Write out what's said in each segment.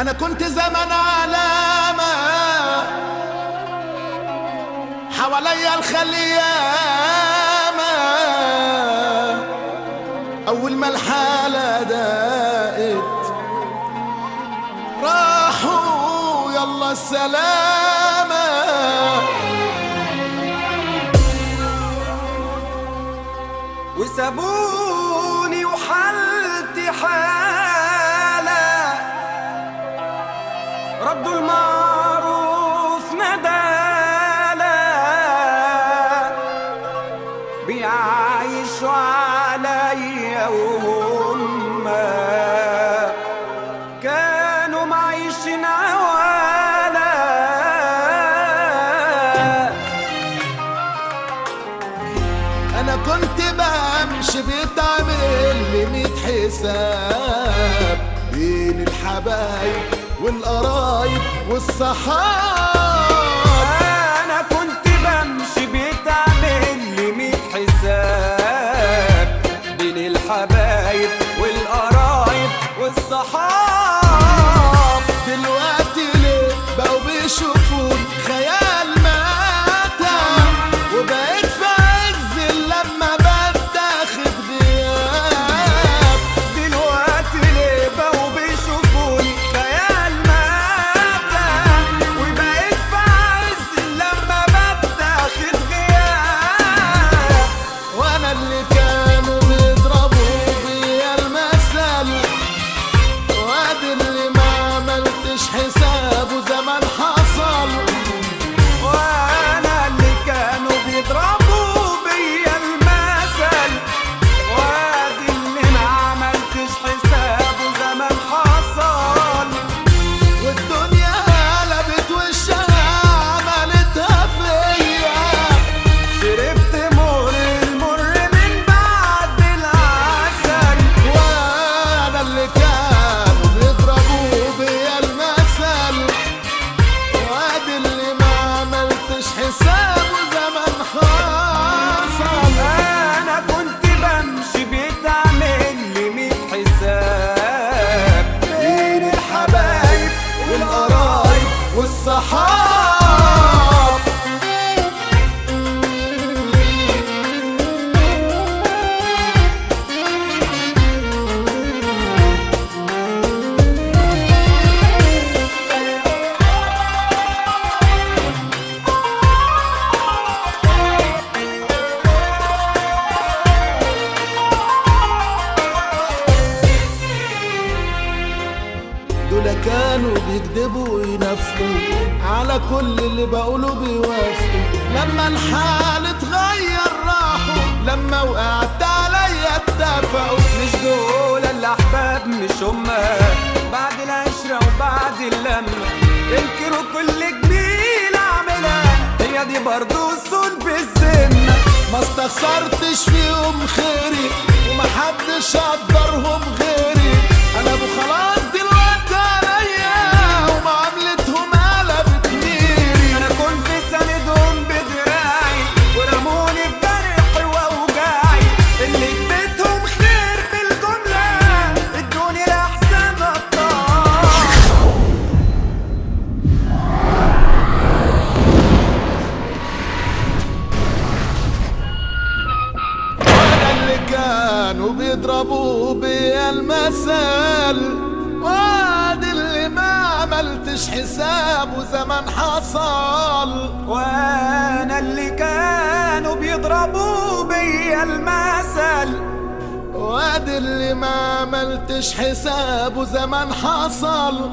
انا كنت زمن علامة حواليا الخليامة اول ما الحالة دقت راحوا يلا السلامة وسابوني وحالتي حالة ردوا المعروف ندالة بيعيشوا عليا وهم كانوا معيشين عوالة انا كنت بمشي بيتعمل لي ميت حساب بين الحبايب والقرايب والصحاب انا كنت بمشي بتعمل لي ميت حساب بين الحبايب والقرايب والصحاب دلوقتي ليه بقوا بيشوفون خيال ماتى وبقيت في عز لما بتاخد غياب دلوقتي ليه بقوا بيشوفوني خيال ماتى وبقيت في عز لما بتاخد غياب وانا اللي كانوا بيضربوا بيا المثل وادي اللي ما عملتش حسابه زمان حصل وانا اللي كانوا بيضربوا بيا المثل وادي اللي ما عملتش حسابه زمان حصل والدنيا قلبت وشها عملتها فيا شربت مر المر من بعد العسل وانا اللي كانوا بيضربوا بيا المثل وادي اللي ما عملتش حسابه زمان حصل انا كنت بمشي بتعمل لي ميت حساب بين الحبايب والقرايب والصحاب دول كانوا بيكذبوا وينافقوا على كل اللي بقوله بيوافقوا لما الحال اتغير راحوا لما وقعت عليا اتفقوا مش دول الاحباب مش هما بعد العشرة وبعد اللمة ينكروا كل جميل اعملها هي دي برضو الصلب الذمة ما استخسرتش فيهم خيري ومحدش قدرهم غيري انا ابو خلاص دلوقتي عليا ومعاملتهم قلبت ميري انا كنت ساندهم بدراعي ورموني في جرحي واوجاعي اللي اديتهم خير بالجملة ادوني الاحسن الطاعة وانا اللي كانوا بيضربوا بيا المثل وادي اللي ما عملتش حسابه زمان حصل وانا اللي كانوا بيضربوا بيا المثل وادي اللي ما عملتش حسابه زمان حصل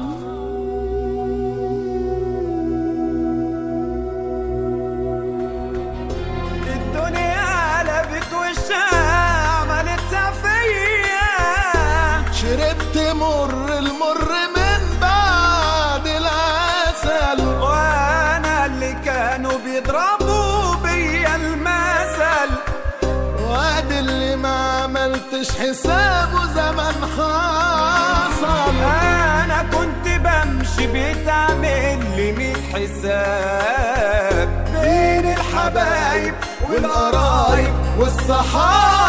الدنيا قلبت وشها عملتها فيا شربت مر المر من بعد العسل وانا اللي كانوا بيضربوا بيا المثل وادي اللي ما عملتش حسابه زمان حصل انا كنت بمشي بتعمل لي ميت حساب بين الحبايب والقرايب والصحاب